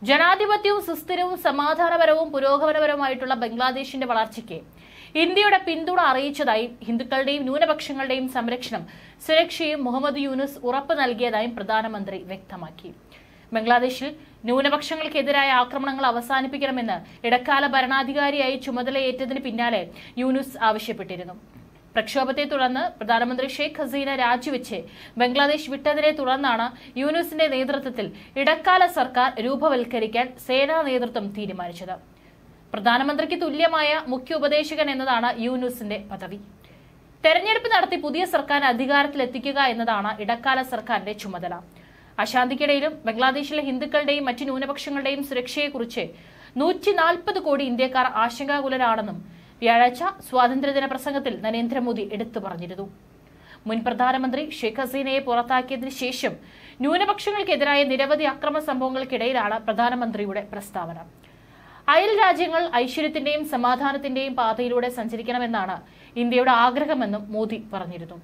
ജനാധിപത്യവും സുസ്ഥിരവും സമാധാനപരവും പുരോഗമനപരവുമായിട്ടുള്ള ബംഗ്ലാദേശിന്റെ വളർച്ചയ്ക്ക് ഇന്ത്യയുടെ പിന്തുണ അറിയിച്ചതായും ഹിന്ദുക്കളുടെയും ന്യൂനപക്ഷങ്ങളുടെയും സംരക്ഷണം സുരക്ഷയും മുഹമ്മദ് യൂനുസ് ഉറപ്പ് നൽകിയതായും പ്രധാനമന്ത്രി വ്യക്തമാക്കി ബംഗ്ലാദേശിൽ ന്യൂനപക്ഷങ്ങൾക്കെതിരായ ആക്രമണങ്ങൾ അവസാനിപ്പിക്കണമെന്ന് ഇടക്കാല ഭരണാധികാരിയായി ചുമതലയേറ്റതിന് പിന്നാലെ യൂനുസ് ആവശ്യപ്പെട്ടിരുന്നു പ്രക്ഷോഭത്തെ തുടർന്ന് പ്രധാനമന്ത്രി ഷെയ്ഖ് ഹസീന രാജിവെച്ച് ബംഗ്ലാദേശ് വിട്ടതിനെ തുടർന്നാണ് യൂനുസിന്റെ നേതൃത്വത്തിൽ ഇടക്കാല സർക്കാർ രൂപവൽക്കരിക്കാൻ സേനാ നേതൃത്വം തീരുമാനിച്ചത് പ്രധാനമന്ത്രിക്ക് തുല്യമായ മുഖ്യ ഉപദേശകൻ എന്നതാണ് യൂനുസിന്റെ പദവി തെരഞ്ഞെടുപ്പ് നടത്തി പുതിയ സർക്കാർ അധികാരത്തിലെത്തിക്കുക എന്നതാണ് ഇടക്കാല സർക്കാരിന്റെ ചുമതല അശാന്തിക്കിടയിലും ബംഗ്ലാദേശിലെ ഹിന്ദുക്കളുടെയും മറ്റു ന്യൂനപക്ഷങ്ങളുടെയും സുരക്ഷയെക്കുറിച്ച് നൂറ്റി നാൽപ്പത് കോടി ഇന്ത്യക്കാർ ആശങ്കാകുലരാണെന്നും വ്യാഴാഴ്ച സ്വാതന്ത്ര്യദിന പ്രസംഗത്തിൽ നരേന്ദ്രമോദി എടുത്തു പറഞ്ഞിരുന്നു മുൻ പ്രധാനമന്ത്രി ഷെയ്ഖ് ഹസീനയെ പുറത്താക്കിയതിനു ശേഷം ന്യൂനപക്ഷങ്ങൾക്കെതിരായ നിരവധി അക്രമ സംഭവങ്ങൾക്കിടയിലാണ് പ്രധാനമന്ത്രിയുടെ പ്രസ്താവന അയൽ രാജ്യങ്ങൾ ഐശ്വര്യത്തിന്റെയും സമാധാനത്തിന്റെയും പാതയിലൂടെ സഞ്ചരിക്കണമെന്നാണ് ഇന്ത്യയുടെ ആഗ്രഹമെന്നും മോദി പറഞ്ഞിരുന്നു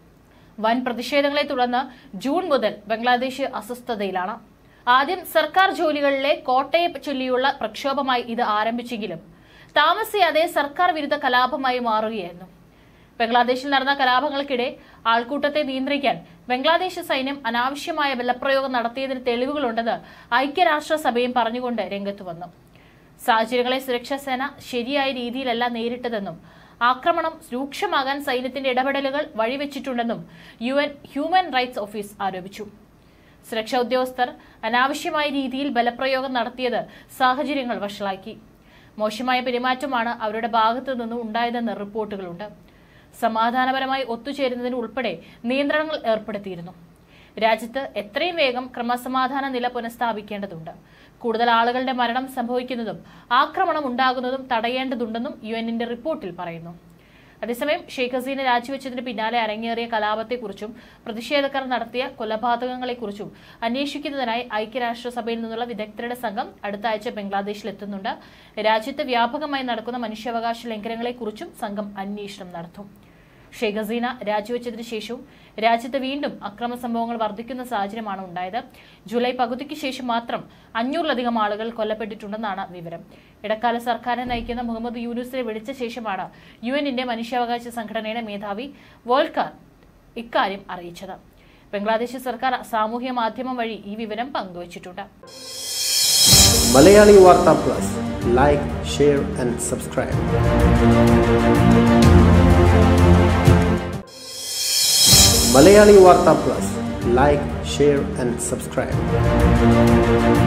വൻ പ്രതിഷേധങ്ങളെ തുടർന്ന് ജൂൺ മുതൽ ബംഗ്ലാദേശ് അസ്വസ്ഥതയിലാണ് ആദ്യം സർക്കാർ ജോലികളിലെ കോട്ടയെ ചൊല്ലിയുള്ള പ്രക്ഷോഭമായി ഇത് ആരംഭിച്ചെങ്കിലും താമസിയാതെ സർക്കാർ വിരുദ്ധ കലാപമായി മാറുകയായിരുന്നു ബംഗ്ലാദേശിൽ നടന്ന കലാപങ്ങൾക്കിടെ ആൾക്കൂട്ടത്തെ നിയന്ത്രിക്കാൻ ബംഗ്ലാദേശ് സൈന്യം അനാവശ്യമായ ബലപ്രയോഗം നടത്തിയതിന് തെളിവുകളുണ്ടെന്ന് ഐക്യരാഷ്ട്രസഭയും പറഞ്ഞുകൊണ്ട് രംഗത്ത് വന്നു സാഹചര്യങ്ങളെ സുരക്ഷാ സേന ശരിയായ രീതിയിലല്ല നേരിട്ടതെന്നും ആക്രമണം രൂക്ഷമാകാൻ സൈന്യത്തിന്റെ ഇടപെടലുകൾ വഴിവെച്ചിട്ടുണ്ടെന്നും U N human rights office ആരോപിച്ചു സുരക്ഷാ ഉദ്യോഗസ്ഥർ അനാവശ്യമായ രീതിയിൽ ബലപ്രയോഗം നടത്തിയത് സാഹചര്യങ്ങൾ വഷളാക്കി മോശമായ പെരുമാറ്റമാണ് അവരുടെ ഭാഗത്തു നിന്നും ഉണ്ടായതെന്ന് റിപ്പോർട്ടുകളുണ്ട് സമാധാനപരമായി ഒത്തുചേരുന്നതിന് ഉൾപ്പെടെ നിയന്ത്രണങ്ങൾ ഏർപ്പെടുത്തിയിരുന്നു രാജ്യത്ത് എത്രയും വേഗം ക്രമസമാധാന നില പുനഃസ്ഥാപിക്കേണ്ടതുണ്ട് കൂടുതൽ ആളുകളുടെ മരണം സംഭവിക്കുന്നതും ആക്രമണം ഉണ്ടാകുന്നതും തടയേണ്ടതുണ്ടെന്നും യു എന്നിന്റെ റിപ്പോർട്ടിൽ പറയുന്നു അതേസമയം ഷെയ്ഖ് ഹസീന രാജിവെച്ചതിന് പിന്നാലെ അരങ്ങേറിയ കലാപത്തെക്കുറിച്ചും പ്രതിഷേധക്കാർ നടത്തിയ കൊലപാതകങ്ങളെക്കുറിച്ചും അന്വേഷിക്കുന്നതിനായി ഐക്യരാഷ്ട്രസഭയിൽ നിന്നുള്ള വിദഗ്ധരുടെ സംഘം അടുത്ത ആഴ്ച ബംഗ്ലാദേശിലെത്തുന്നുണ്ട് രാജ്യത്ത് വ്യാപകമായി നടക്കുന്ന മനുഷ്യാവകാശ ലംഘനങ്ങളെക്കുറിച്ചും സംഘം അന്വേഷണം നടത്തും ഷെയ്ഖ് ഹസീന രാജിവെച്ചതിന് ശേഷവും രാജ്യത്ത് വീണ്ടും അക്രമ സംഭവങ്ങൾ വർദ്ധിക്കുന്ന സാഹചര്യമാണ് ഉണ്ടായത് ജൂലൈ പകുതിക്ക് ശേഷം മാത്രം അഞ്ഞൂറിലധികം ആളുകൾ കൊല്ലപ്പെട്ടിട്ടുണ്ടെന്നാണ് വിവരം ഇടക്കാല സർക്കാരിനെ നയിക്കുന്ന മുഹമ്മദ് യൂനുസിനെ വിളിച്ച ശേഷമാണ് യു എന്നിന്റെ മനുഷ്യാവകാശ സംഘടനയുടെ മേധാവി വോൾക്കാർ ഇക്കാര്യം അറിയിച്ചത് ബംഗ്ലാദേശ് സർക്കാർ സാമൂഹ്യ മാധ്യമം വഴി ഈ വിവരം പങ്കുവച്ചിട്ടുണ്ട് Malayali Vartha plus like share and subscribe Malayali Vartha plus like share and subscribe